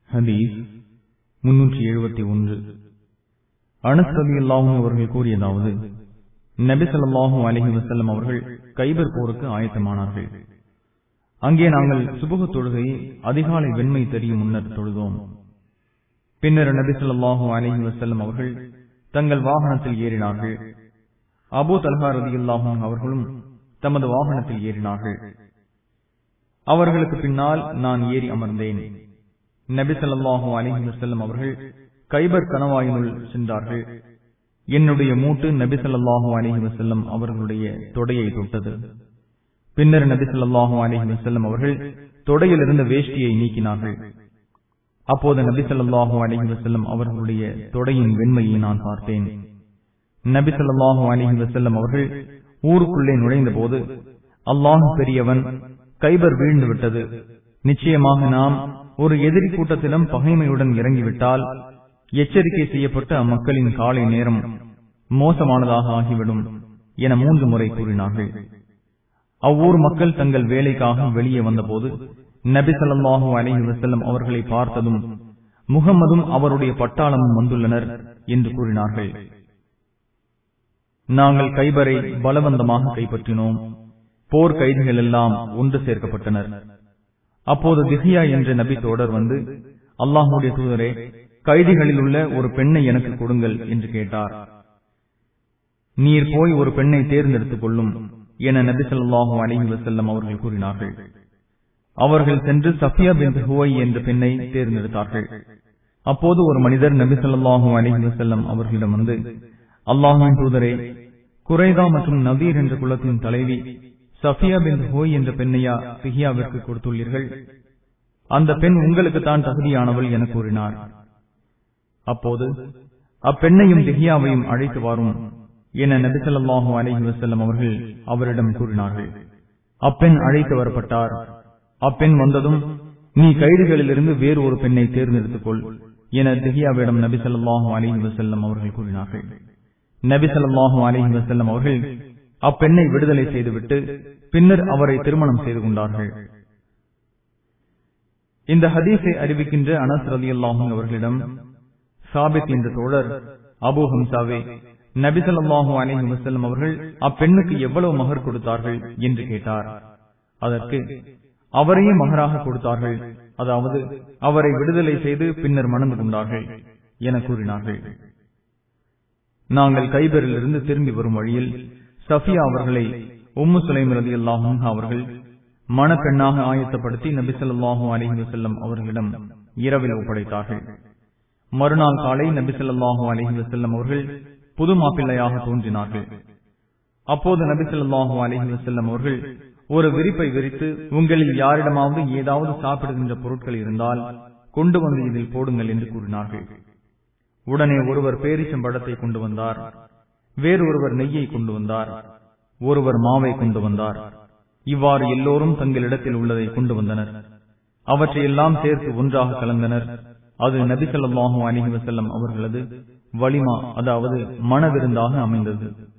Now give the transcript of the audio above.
ஹதீஸ் முன்னூற்றி எழுபத்தி ஒன்று அனஸ்ரதி அல்லாஹும் அவர்கள் கூறியதாவது நபி ஸல்லல்லாஹு அலைஹி வஸல்லம் அவர்கள் கைபர் போருக்கு ஆயத்தமானார்கள் அங்கே நாங்கள் சுபுக தொழுகையை அதிகாலை வெண்மை தெரியும் முன்னர் தொழுதோம் பின்னர் நபி ஸல்லல்லாஹு அலைஹி வஸல்லம் அவர்கள் தங்கள் வாகனத்தில் ஏறினார்கள் அபூ தல்ஹா ரதியுல்லாஹும் அவர்களும் தமது வாகனத்தில் ஏறினார்கள் அவர்களுக்கு பின்னால் நான் ஏறி அமர்ந்தேன் நபி ஸல்லல்லாஹு அலைஹி வஸல்லம் அவர்கள் கைபர் கணவாயினுள் சென்றார்கள் என்னுடைய மூட்டு நபி ஸல்லல்லாஹு அலைஹி வஸல்லம் அவர்களுடைய தொடையை தொட்டது பின்னர் நபி ஸல்லல்லாஹு அலைஹி வஸல்லம் அவர்கள் தொடையில் இருந்த வேஷ்டியை நீக்கினார்கள் அப்போது நபி ஸல்லல்லாஹு அலைஹி வஸல்லம் அவர்களுடைய தொடையின் வெண்மையை நான் பார்த்தேன் நபி ஸல்லல்லாஹு அலைஹி வஸல்லம் அவர்கள் ஊருக்குள்ளே நுழைந்த போது அல்லாஹ் பெரியவன் கைபர் வீழ்ந்து விட்டது நிச்சயமாக நாம் ஒரு எதிரி கூட்டத்திடம் பகைமையுடன் இறங்கிவிட்டால் எச்சரிக்கை செய்யப்பட்ட அம்மக்களின் காலை நேரம் மோசமானதாக ஆகிவிடும் என மூன்று முறை கூறினார்கள் அவ்வூர் மக்கள் தங்கள் வேலைக்காக வெளியே வந்தபோது நபி ஸல்லல்லாஹு அலைஹி வஸல்லம் அவர்களை பார்த்ததும் முகம்மதும் அவருடைய பட்டாளமும் வந்துள்ளனர் என்று கூறினார்கள் நாங்கள் கைபரை பலவந்தமாக கைப்பற்றினோம் போர் கைதிகள் எல்லாம் ஒன்று சேர்க்கப்பட்டனர் அப்போது திஹியா என்ற நபி தோடர் வந்து அல்லாஹுடைய தூதரே கைதிகளில் உள்ள ஒரு பெண்ணை எனக்கு கொடுங்கள் என்று கேட்டார் நீர் போய் ஒரு பெண்ணை தேர்ந்தெடுத்துக் கொள்ளும் என நபி சொல்லாஹு அலிஹி வசல்லம் அவர்கள் கூறினார்கள் அவர்கள் சென்று சஃபியா பின் ஹுவை என்ற பெண்ணை தேர்ந்தெடுத்தார்கள் அப்போது ஒரு மனிதர் நபி சொல்லாஹு அலிஹி வசல்லம் அவர்களிடம் வந்து அல்லாஹின் தூதரே குறைதா மற்றும் நதீர் என்ற குலத்தின் தலைவி சஃபியா பின் ஹோய் என்ற பெண்ணையா பிஹியாவிற்கு கொடுத்துள்ளீர்கள் அந்த பெண் உங்களுக்கு தான் தகுதியானவள் என கூறினார் அப்போது அப்பெண்ணையும் திஹியாவையும் அழைத்து வரும் என நபிசல்லாஹு அலஹி வசல்லம் அவர்கள் அவரிடம் கூறினார்கள் அப்பெண் அழைத்து வரப்பட்டார் அப்பெண் வந்ததும் நீ கைதுகளிலிருந்து வேறு ஒரு பெண்ணை தேர்ந்தெடுத்துக் கொள் என திஹியாவிடம் நபிசல்லாஹு அலஹி வசல்லம் அவர்கள் கூறினார்கள் நபிசல்லாஹு அலஹி வசல்லம் அவர்கள் அப்பெண்ணை விடுதலை செய்துவிட்டு பின்னர் அவரை திருமணம் செய்து கொண்டார்கள் இந்த ஹதீஸை அறிவிக்கின்ற அனஸ் ரதி அல்லாஹும் அவர்களிடம் சாபித் என்ற தோழர் அபு ஹம்சாவே நபிசல்லாஹு அலஹி வசல்லம் அவர்கள் அப்பெண்ணுக்கு எவ்வளவு மகர் கொடுத்தார்கள் என்று கேட்டார் அதற்கு அவரையே மகராக கொடுத்தார்கள் அதாவது அவரை விடுதலை செய்து பின்னர் மணந்து கொண்டார்கள் என கூறினார்கள் நாங்கள் கைபரிலிருந்து திரும்பி வரும் வழியில் சஃபியா அவர்களை உம்மு சுலைம் ரதி அல்லாஹும் அவர்கள் மணப்பெண்ணாக ஆயத்தப்படுத்தி நபிசல்லாஹு அலஹி வசல்லம் அவர்களிடம் இரவில் ஒப்படைத்தார்கள் மறுநாள் காலை நபிசல்லாஹு அலஹி வசல்லம் அவர்கள் புது மாப்பிள்ளையாக தோன்றினார்கள் அப்போது நபிசல்லாஹு அலஹி வசல்லம் அவர்கள் ஒரு விரிப்பை விரித்து உங்களில் யாரிடமாவது ஏதாவது சாப்பிடுகின்ற பொருட்கள் இருந்தால் கொண்டு வந்து இதில் போடுங்கள் என்று கூறினார்கள் உடனே ஒருவர் பேரிச்சம்பழத்தை கொண்டு வந்தார் வேறு ஒருவர் நெய்யை கொண்டு வந்தார் ஒருவர் மாவை கொண்டு வந்தார் இவ்வாறு எல்லோரும் தங்களிடத்தில் உள்ளதை கொண்டு வந்தனர் அவற்றையெல்லாம் சேர்த்து ஒன்றாக கலந்தனர் அது நபிசல்லாஹூ அலிஹி வசல்லம் அவர்களது வலிமா அதாவது மனவிருந்தாக அமைந்தது